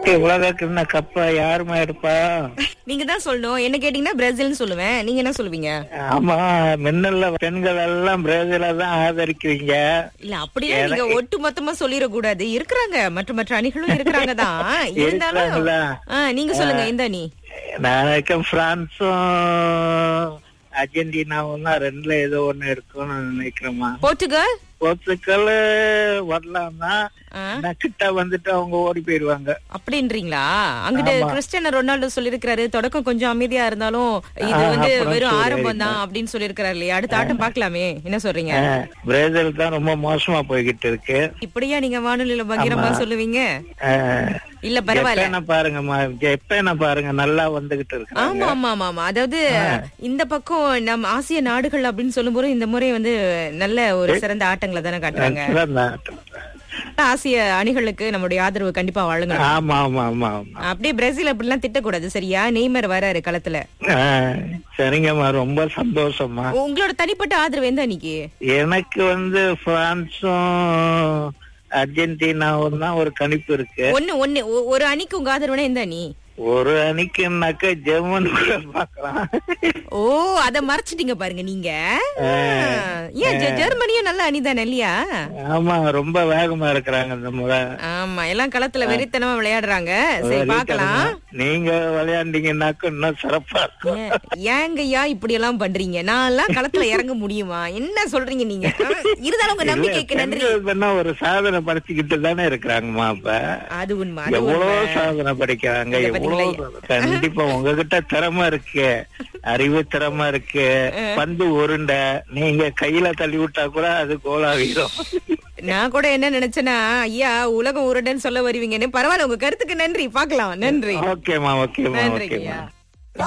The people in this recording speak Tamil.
உலக கிண்ண கப்ப யாருமா எடுப்பா நீங்க தான் சொல்லணும் என்ன கேட்டீங்கன்னா பிரேசில்னு சொல்லுவேன் நீங்க என்ன சொல்லுவீங்க ஆமா மின்னல்ல பெண்கள் எல்லாம் பிரேசில தான் ஆதரிக்கிறீங்க இல்ல அப்படியே நீங்க ஒட்டு மொத்தமா சொல்லிட கூடாது இருக்கிறாங்க மற்ற மற்ற அணிகளும் இருக்கிறாங்க தான் இருந்தாலும் இருக்கிறாங்களா? ஆ, நீங்க சொல்லுங்க இந்த அணி நான் நினைக்கிறேன் பிரான்ஸும் அர்ஜென்டினாவும் தான் ரெண்டுல ஏதோ ஒண்ணு இருக்கும்னு நினைக்கிறேமா போர்ச்சுகல் போர்ச்சுக்கல் வரலாம் தான் ஆ. நான் கிட்ட வந்துட்டு அவங்க ஓடி போயிருவாங்க அப்படின்றீங்களா அங்கிட்டு கிறிஸ்டியானோ ரொனால்டோ சொல்லிருக்காரு தொடக்கம் கொஞ்சம் அமைதியா இருந்தாலும் இது வந்து வெறும் ஆரம்பம் தான் அப்படின்னு சொல்லிருக்காரு இல்லையா அடுத்த ஆட்டம் பார்க்கலாமே என்ன சொல்றீங்க ஆ, பிரேசில் தான் ரொம்ப மோசமா போய்கிட்டு இருக்கு இப்படியா நீங்க வானொலியில பகிரமா சொல்லுவீங்க ஆ, இல்ல பரவாயில்ல எப்ப பாருங்கம்மா எப்ப என்ன பாருங்க நல்லா வந்துகிட்டு இருக்கு ஆமா ஆமா ஆமா ஆமா அதாவது இந்த பக்கம் நம்ம ஆசிய நாடுகள் அப்படின்னு சொல்லும்போது இந்த முறை வந்து நல்ல ஒரு சிறந்த ஆட்டங்களை தானே காட்டுறாங்க ஆசிய அணிகளுக்கு நம்மளுடைய ஆதரவு கண்டிப்பா வழங்கணும் ஆமா ஆமா ஆமா ஆமா அப்படியே பிரேசில் அப்படிலாம் திட்டக்கூடாது சரியா நெய்மர் வராரு களத்துல ஆ, சரிங்கம்மா ரொம்ப சந்தோஷமா உங்களோட தனிப்பட்ட ஆதரவு எந்த அன்னைக்கு எனக்கு வந்து பிரான்ஸும் அர்ஜென்டினாவும் தான் ஒரு கணிப்பு இருக்கு ஒண்ணு ஒண்ணு ஒ- ஒரு அணிக்கு உங்க ஆதரவுனா எந்த அணி ஒரு அணிக்குனாக்க ஜெர்மன் கூட பாக்கலாம் ஓ அத மறைச்சிட்டீங்க பாருங்க நீங்க ஏன் ஜெ- ஜெர்மனியும் நல்ல அணி தானே இல்லையா ஆமா ரொம்ப வேகமா இருக்கிறாங்க இந்த முறை ஆமா எல்லாம் களத்துல வெறித்தனமா விளையாடுறாங்க சரி பார்க்கலாம் நீங்க விளையாண்டீங்கன்னாக்க இன்னும் சிறப்பா இருக்கும் ஏன்- ஏங்கய்யா இப்படி எல்லாம் பண்றீங்க நான் எல்லாம் களத்துல இறங்க முடியுமா என்ன சொல்றீங்க நீங்க ஆ, இருந்தாலும் உங்க நம்பிக்கைக்கு நன்றி பெண்கள் வேணா ஒரு சாதனை படிச்சுக்கிட்டு தானே இருக்கிறாங்கம்மா அப்ப அது உண்மை அது எவ்வளவு உண்மை சாதனை படிக்கிறாங்க இதை எவ்வளவு பாத்தீங்களா? கண்டிப்பா உங்ககிட்ட திறமை இருக்கு அறிவு திறமை இருக்கு பந்து உருண்டை நீங்க கையில தள்ளி விட்டா கூட அது கோலாவிடும் நான் கூட என்ன நினைச்சேன்னா ஐயா உலகம் உருண்டைன்னு சொல்ல வருவீங்கன்னு பரவாயில்ல உங்க கருத்துக்கு நன்றி பார்க்கலாம் நன்றி ஓகேமா ஓகேமா நன்றிங்க ஓகேமா ஐயா